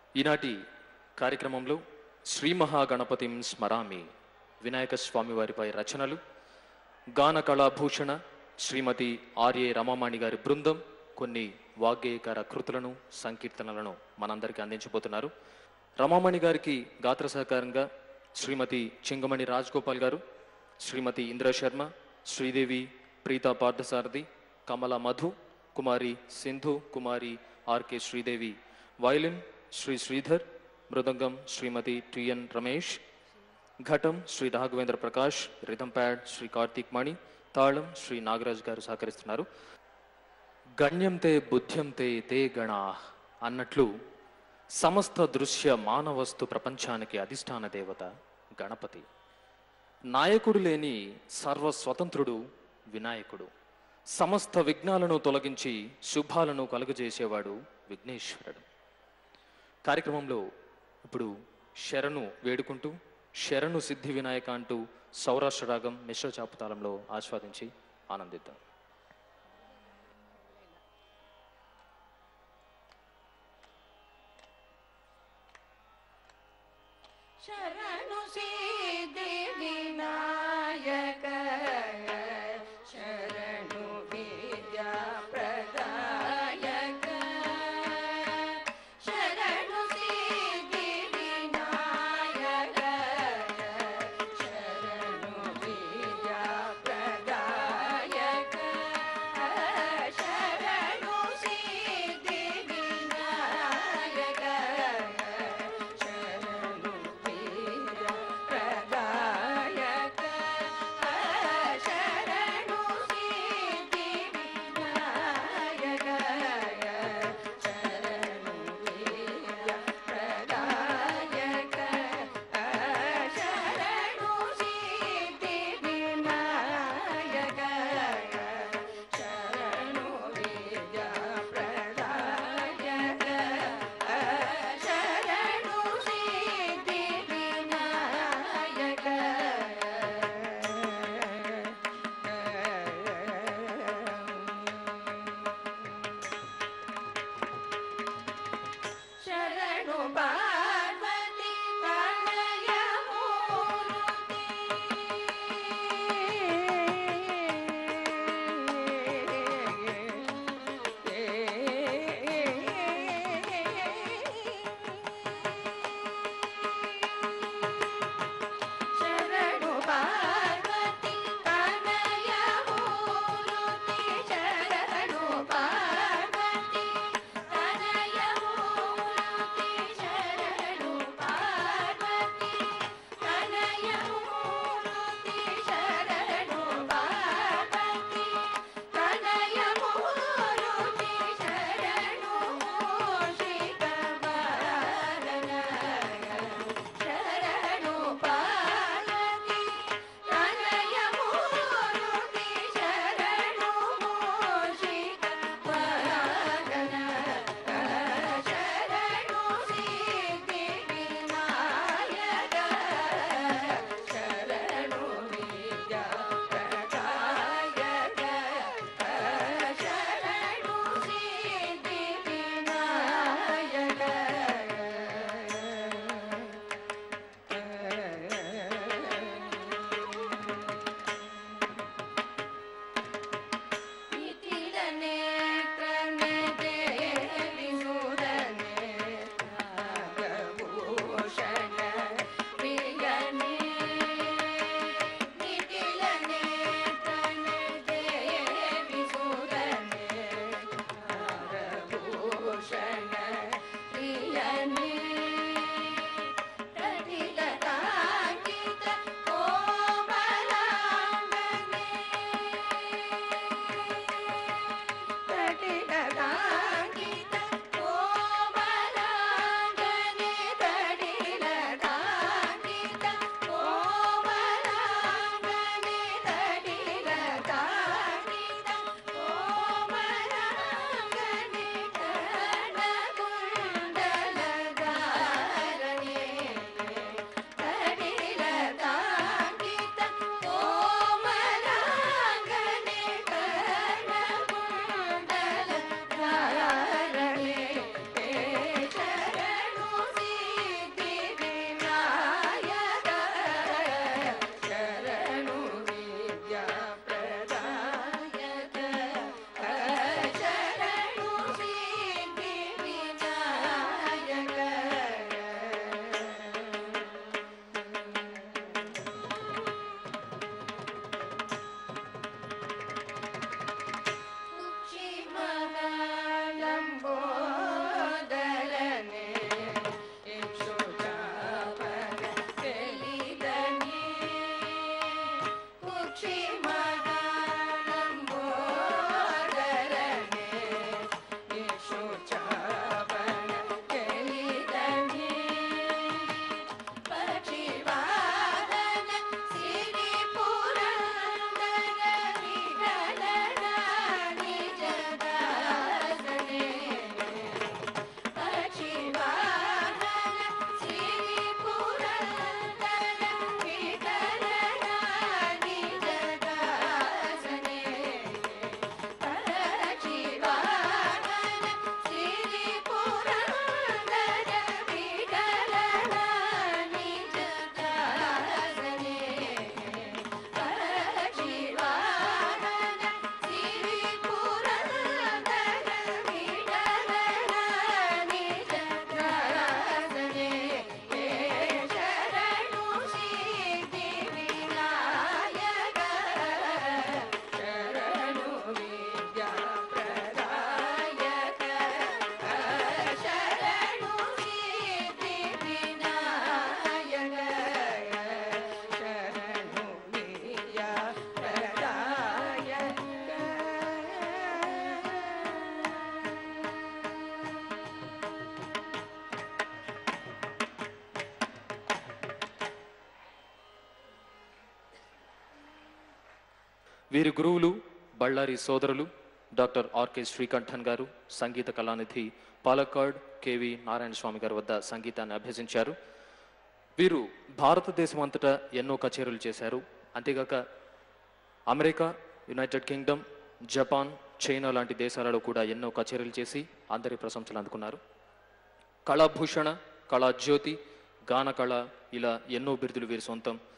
ఈనాటి కార్యక్రమంలో శ్రీ మహాగణపతిం స్మరామి వినాయక స్వామి వారిపై రచనలు గాన కళాభూషణ శ్రీమతి ఆర్ఏ రమామణి గారి బృందం కొన్ని వాగ్గేయకార కృతులను సంకీర్తనలను మనందరికీ అందించబోతున్నారు రమామణి గారికి గాత్ర సహకారంగా శ్రీమతి Chingamani Rajagopal garu Shrimati Indra Sharma Sridevi Preetha Parthasarathy Kamala Madhu Kumari Sindhu Kumari R K Sridevi violin Shri Sridhar mridangam Shrimati T N Ramesh ghatam Shri Raghavendra Prakash rhythm pad Shri Karthik Mani thalam Shri Nagaraj గారు సహకరిస్తున్నారు గణ్యంతే బుద్ధ్యంతే తే గణా అన్నట్లు సమస్త దృశ్య మానవస్తు ప్రపంచానికి అధిష్టాన దేవత గణపతి నాయకుడు లేని సర్వస్వతంత్రుడు వినాయకుడు సమస్త విఘ్నాలను తొలగించి శుభాలను కలుగజేసేవాడు విఘ్నేశ్వరుడు కార్యక్రమంలో ఇప్పుడు శరణు వేడుకుంటూ శరణు సిద్ధి వినాయక అంటూ సౌరాష్ట్ర రాగం మిశ్ర చాపుతాళంలో ఆస్వాదించి ఆనందిద్దాం శరణు సిద్ధి వినాయక శరణు విద్యా ప్రదాయక శరణు సిద్ధి వినాయక శరణు విద్యా ప్రదాయక శరణు సిద్ధి వినాయక శరణు వీర ప్రదాయక శరణు సిద్ధి వినాయక శరణు వీర ప్రదాయక శరణు సిద్ధి వినాయక శరణు వీర ప్రదాయక శరణు సిద్ధి వినాయక శరణు పార్వతి శరణు పార్వతి తనయమూరుతి శరణు పార్వతి తనయమూరుతి శరణు వీరి గురువులు బళ్ళారి సోదరులు doctor R K Srikantan garu Sangeetha Kalanidhi Palakkad K V Narayana Swami గారి వద్ద సంగీతాన్ని అభ్యసించారు వీరు భారతదేశం అంతటా ఎన్నో కచేరీలు చేశారు అంతేగాక America United Kingdom Japan China లాంటి దేశాలలో కూడా ఎన్నో కచేరీలు చేసి అందరి ప్రశంసలు అందుకున్నారు కళాభూషణ కళాజ్యోతి గాన కళ ఇలా ఎన్నో బిరుదులు వీరి సొంతం